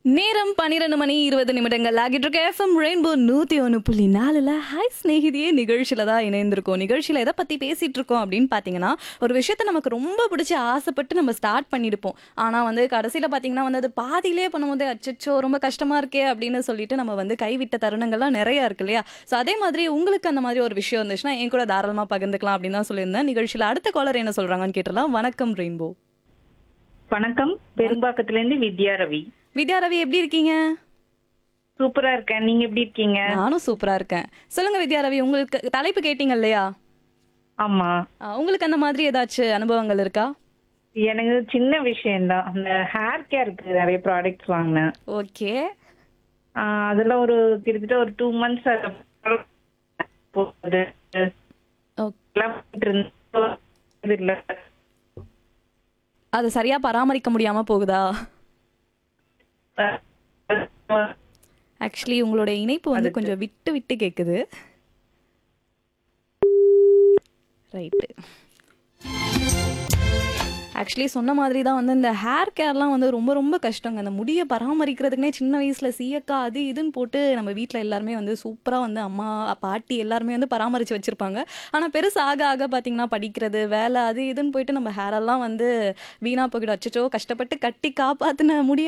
நேரம் பன்னிரெண்டு மணி இருபது நிமிடங்கள் ஆகிட்டு இருக்க எஃப்எம் ரெயின்போ நூத்தி ஒன்று புள்ளி நாலுல ஹாய் ஸ்நேகிதியே நிகழ்ச்சியில தான் இணைந்திருக்கோம் நிகழ்ச்சியில எதை பத்தி பேசிட்டு இருக்கோம் அப்படின்னு பாத்தீங்கன்னா ஒரு விஷயத்த நமக்கு ரொம்ப பிடிச்சி ஆசைப்பட்டு நம்ம ஸ்டார்ட் பண்ணிருப்போம் ஆனா வந்து கடைசியில பாத்தீங்கன்னா வந்து அது பாதியிலே பண்ணும்போது அச்சச்சோ ரொம்ப கஷ்டமா இருக்கே அப்படின்னு சொல்லிட்டு நம்ம வந்து கைவிட்ட தருணங்கள்லாம் நிறைய இருக்கு இல்லையா ஸோ அதே மாதிரி உங்களுக்கு அந்த மாதிரி ஒரு விஷயம் இருந்துச்சுன்னா என் கூட தாராளமா பகிர்ந்துக்கலாம் அப்படின்னு தான் சொல்லியிருந்தேன் நிகழ்ச்சியில அடுத்த காலர் என்ன சொல்றாங்கன்னு கேட்டலாம் வணக்கம் ரெயின்போ வணக்கம் பெரும்பாக்கத்துல இருந்து வித்யா ரவி வித்யா ரவி எப்படி இருக்கீங்க சூப்பரா இருக்கேன் நீங்க எப்படி இருக்கீங்க நானும் சூப்பரா இருக்கேன் சொல்லுங்க வித்யா ரவி உங்களுக்கு தலைப்பு கேட்டீங்க இல்லையா ஆமா ஆ, உங்களுக்கு அந்த மாதிரி ஏதாச்சும் அனுபவங்கள் இருக்கா எனக்கு சின்ன விஷயம்தான் அந்த ஹேர் கேருக்கு நிறைய ப்ராடக்ட்ஸ் வாங்கினேன் ஓகே ஆஹ் அதுல ஒரு கிட்டத்தட்ட ஒரு டூ மந்த்ஸ் போகுது எல்லாம் பண்ணிட்டு இருந்தேன். இது இல்ல அது சரியா பராமரிக்க முடியாம போகுதா ஆக்சுவலி உங்களோட இணைப்பு வந்து கொஞ்சம் விட்டு விட்டு கேக்குது ரைட்டு ஆக்சுவலி சொன்ன மாதிரி தான் வந்து இந்த ஹேர் கேர்லாம் வந்து ரொம்ப ரொம்ப கஷ்டங்க அந்த முடியை பராமரிக்கிறதுக்குனே சின்ன வயசில் சீயக்கா அது இதுன்னு போட்டு நம்ம வீட்டில் எல்லாருமே வந்து சூப்பராக வந்து அம்மா பாட்டி எல்லாருமே வந்து பராமரித்து வச்சுருப்பாங்க ஆனால் பெருசு ஆக ஆக பார்த்தீங்கன்னா படிக்கிறது வேலை அது இதுன்னு போயிட்டு நம்ம ஹேரெல்லாம் வந்து வீணாக போய்கிட்டு அச்சச்சோ கஷ்டப்பட்டு கட்டி காப்பாற்றின முடிய